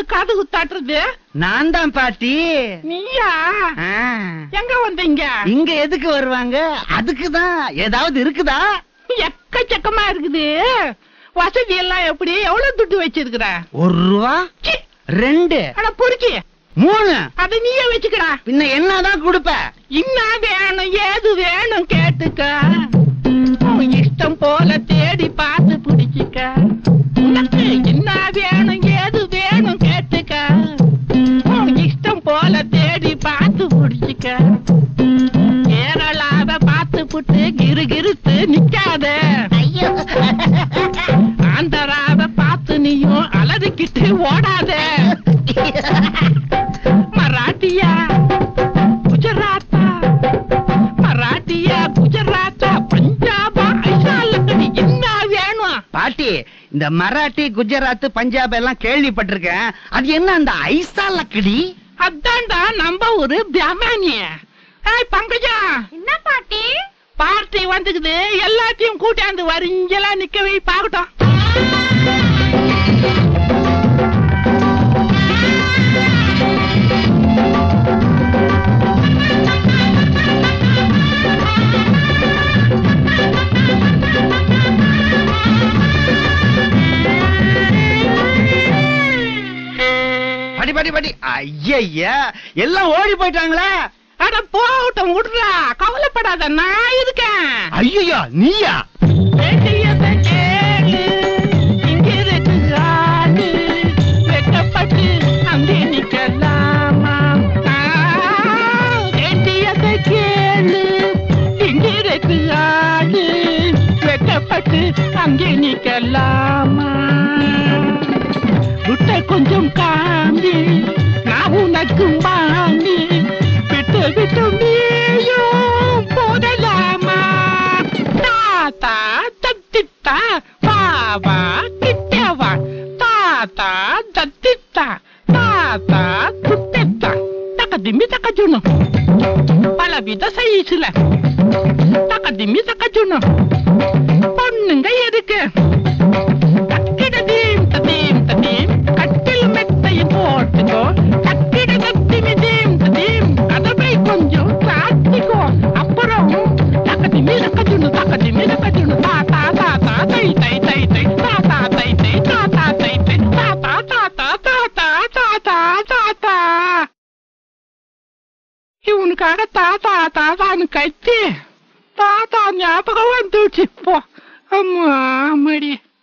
காது குத்தாட்டுறது நான் தான் பாட்டி நீயா ஆ. எங்க வந்தீங்க இங்க எதுக்கு வருவாங்க அதுக்குதான் ஏதாவது இருக்குதா எக்கச்சக்கமா இருக்குது வசதி எல்லாம் எப்படி எவ்வளவு துட்டு வச்சிருக்கிற ஒரு ரூபா சி, ரெண்டு அட பொறுக்கி மூணு அத நீயே வச்சுக்கடா பின்ன என்னதான் கொடுப்ப என்ன வேணும் ஏது வேணும் கேட்டுக்க உன் இஷ்டம் போல தேடி பார்த்து பிடிச்சிக்க உனக்கு என்ன வேணும் ஏது வேணும் கேட்டுக்க உன் இஷ்டம் போல தேடி பார்த்து பிடிச்சிக்க கேரளாவ பார்த்து புட்டு கிரு கிருத்து நிக்காத ஐயோ ஆந்தராவ பார்த்து நீயும் அலறிக்கிட்டு ஓடாத மராட்டியா குஜராத்தா மராட்டியா குஜராத்தா பஞ்சாபா ஐசாலக்கடி என்ன வேணும் பாட்டி இந்த மராட்டி குஜராத் பஞ்சாப் எல்லாம் கேள்விப்பட்டிருக்கேன் அது என்ன அந்த ஐசா லக்கடி அதான்டா நம்ம ஒரு பிராமணிய ஏய் பங்கஜா என்ன பாட்டி பார்ட்டி வந்துக்குது எல்லாத்தையும் கூட்டாந்து வரிஞ்சலா நிக்கவே பாக்கட்டும் படி படி படி ஐயா எல்லாம் ஓடி போயிட்டாங்களே அட போகட்டும் விடுறா கவலைப்படாத நான் இருக்கேன் ஐயோ நீயா வேண்டியதை கேளு, இங்கிருக்கு ஆளு, வெட்கப்பட்டு அங்கே நிக்கலாமா? ஆ, வேண்டியதை கேளு, இங்கிருக்கு ஆளு, வெட்கப்பட்டு அங்கே நிக்கலாமா? விட்ட கொஞ்சம் காமி நான் உனக்கு மாமி விட்டு விட்டு நீயும் போடலாமா தாத்தா தத்தித்தா பாவா கிட்டவா தாத்தா தத்தித்தா தாத்தா குட்டத்தா தக்க திம்மி தக்க ஜுனு பலவித சைஸ்ல தக்க திம்மி தக்க ஜுனு பொண்ணுங்க எதுக்கு கட்டிட தீம் தீம் தீம் கட்டில் மெத்தையும் போட்டுக்கோ கட்டிட தத்திமி தீம் தீம் கதவை கொஞ்சம் சாத்திக்கோ அப்புறம் தக்கதி மிதக்கஜுனு தக்கதி மிதக்கஜுனு தாத்தா தாத்தா தை தை தை தை தாத்தா தை தை தாத்தா தை தை தாத்தா தாத்தா தாத்தா தாத்தா தாத்தா இவனுக்காக தாத்தா தாத்தான்னு கத்தி தாத்தா ஞாபகம் வந்துச்சு போ அம்மா அம்மாடி